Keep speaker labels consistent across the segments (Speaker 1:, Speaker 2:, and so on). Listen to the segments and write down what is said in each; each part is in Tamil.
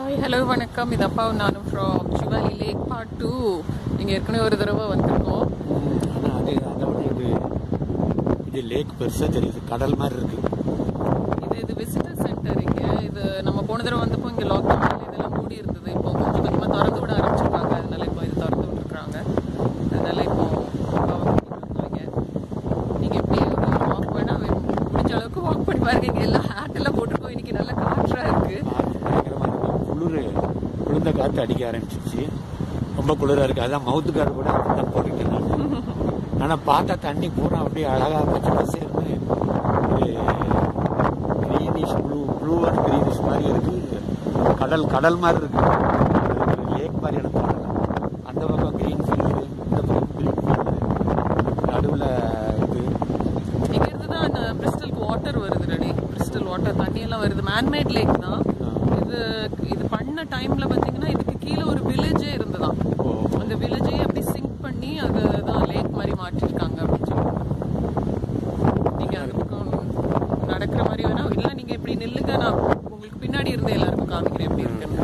Speaker 1: ஹாய் ஹலோ வணக்கம் இது அப்பாவும் நானும் from Shivali lake part two நீங்கள் ஏற்கனவே ஒரு தடவை வந்திருக்கோம்
Speaker 2: ஆனால் அது அதை விட இது இது லேக் பெருசாக தெரியுது கடல் மாதிரி இருக்கு
Speaker 1: இது இது விசிட்டர் சென்டர் இங்கே இது நம்ம போன தடவை வந்தப்போ இங்கே லாக்டவுன் இதெல்லாம் மூடி இருந்தது இப்போ கொஞ்சம் கொஞ்சமாக திறந்து விட ஆரம்பிச்சிருக்காங்க அதனால இப்போ இது திறந்து விட்டுருக்காங்க அதனால இப்போ அப்பாவை கூட்டிட்டு வந்தாங்க நீங்கள் எப்படி ஒரு வாக் வேணால் முடிஞ்ச அளவுக்கு வாக் பண்ணி பாருங்க இங்கே எல்லாம் ஹேட் எல்லாம் போட்டிருக்கோம் இன்னைக்கு நல்ல காற்றாக இருக்குது
Speaker 2: காற்று பயங்கரமாக இருக்கு குளிர் குளிர்ந்த காற்று அடிக்க ஆரம்பிச்சிருச்சு ரொம்ப குளிராக இருக்குது அதான் மவுத்து கார்டு கூட தான் போட்டுட்டேன் நான் ஆனால் பார்த்தா தண்ணி பூரா அப்படியே அழகாக பச்சை பசேர்னு ஒரு greenish blue blue and greenish மாதிரி இருக்கு கடல் கடல் மாதிரி இருக்கு ஒரு லேக் மாதிரி எனக்கு தோணல அந்த பக்கம் க்ரீன் ஃபீல்டு இந்த பக்கம் க்ரீன் ஃபீல்டு நடுவில் இது
Speaker 1: இங்க இருந்து தான் அந்த பிரிஸ்டலுக்கு வாட்டர் வருது ரெடி பிரிஸ்டல் வாட்டர் தண்ணி எல்லாம் வருது மேன்மேட் லேக் தான் இது இது பண்ண டைம்ல பாத்தீங்கன்னா இதுக்கு கீழே ஒரு வில்லேஜே இருந்ததாம்
Speaker 2: ஓ
Speaker 1: அந்த வில்லேஜே அப்படி சிங்க் பண்ணி அது தான் லேக் மாதிரி மாற்றிருக்காங்க அப்படின்னு சொல்லுவாங்க நீங்க அந்த பக்கம் நடக்கிற மாதிரி வேணா இல்ல நீங்க இப்படி நில்லுங்க நான் உங்களுக்கு பின்னாடி இருந்து எல்லாருக்கும் காமிக்கிறேன் எப்படி இருக்குன்னு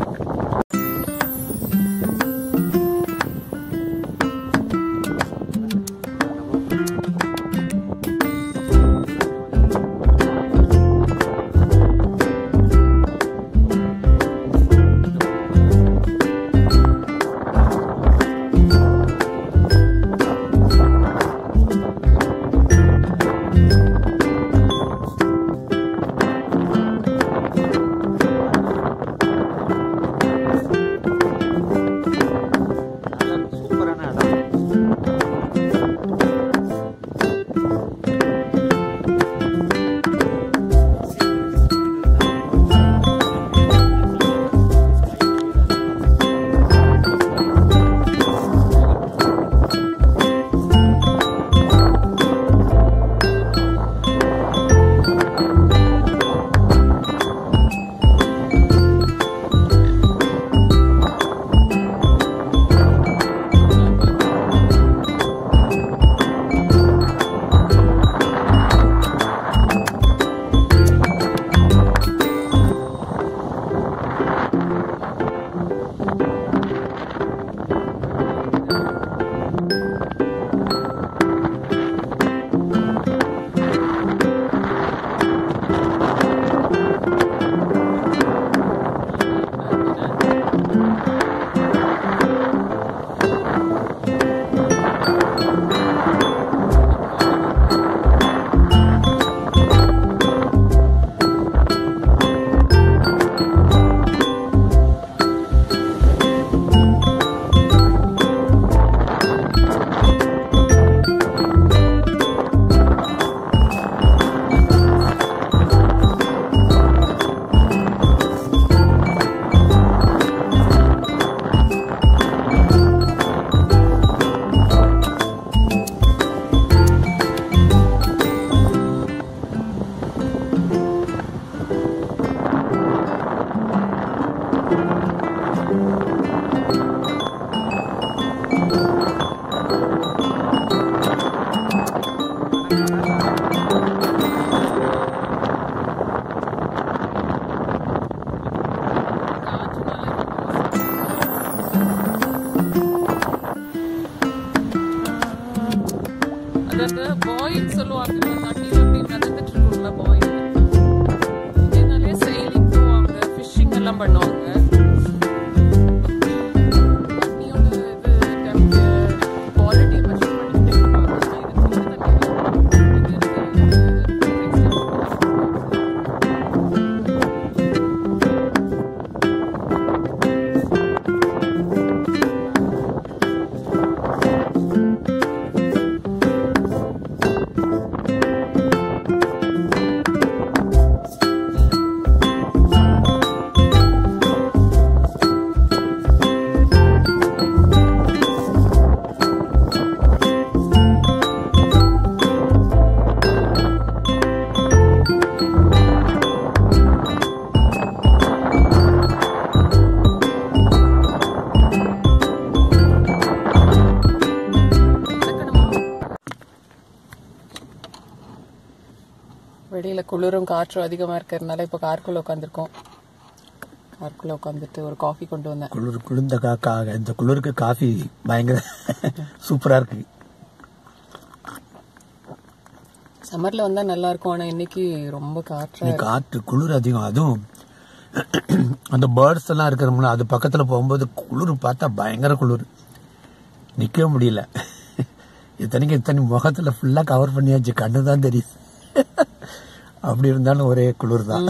Speaker 2: நல்ல சூப்பரான இடம்
Speaker 1: அதாவது பாயின்னு சொல்லுவாங்க தண்ணி அப்படி மிதந்துட்டு இருக்கும்ல பாயில் இதனாலே சைலிங் போவாங்க ஃபிஷிங் எல்லாம் பண்ணுவாங்க தண்ணியோட இது டெம்பரேச்சர் குவாலிட்டி மெஷர் பண்ணிட்டே இருப்பாங்க இது குளிர் தண்ணி இது இருக்கு வெளியில குளிரும் காற்றும் அதிகமா இருக்கிறதுனால இப்போ காருக்குள்ள உட்காந்துருக்கோம் பார்க்குள்ள உட்காந்துட்டு ஒரு காஃபி கொண்டு வந்தேன்
Speaker 2: குளிர் குளிர்ந்த காக்கா இந்த குளிருக்கு காஃபி பயங்கர சூப்பரா இருக்கு
Speaker 1: சம்மர்ல வந்தா நல்லா இருக்கும் ஆனா இன்னைக்கு ரொம்ப காற்றா
Speaker 2: இன்னைக்கு காற்று குளிர் அதிகம் அதுவும் அந்த பேர்ட்ஸ் எல்லாம் இருக்கிறோம்ல அது பக்கத்துல போகும்போது குளிர் பார்த்தா பயங்கர குளிர் நிக்கவே முடியல இத்தனைக்கு இத்தனை முகத்துல ஃபுல்லா கவர் பண்ணியாச்சு கண்ணு தான் தெரியுது அப்படி இருந்தாலும் ஒரே குளிர் தான்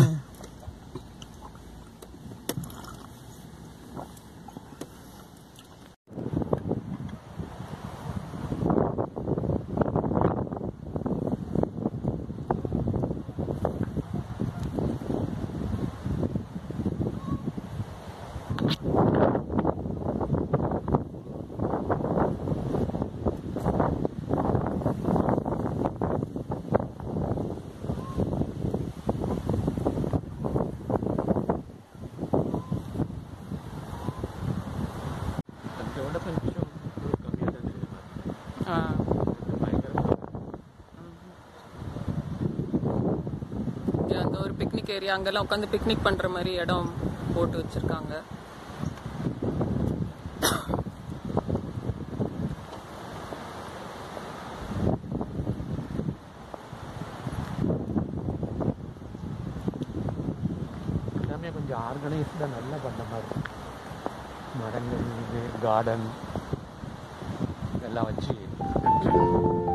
Speaker 1: ஆ. இங்க அங்க ஒரு பிக்னிக் ஏரியா அங்கெல்லாம் உட்காந்து பிக்னிக் பண்ற மாதிரி இடம் போட்டு வச்சிருக்காங்க
Speaker 2: எல்லாமே கொஞ்சம் ஆர்கனைஸ்டாக நல்லா பண்ண மாதிரி மரங்கள் இது கார்டன் எல்லாம் வச்சு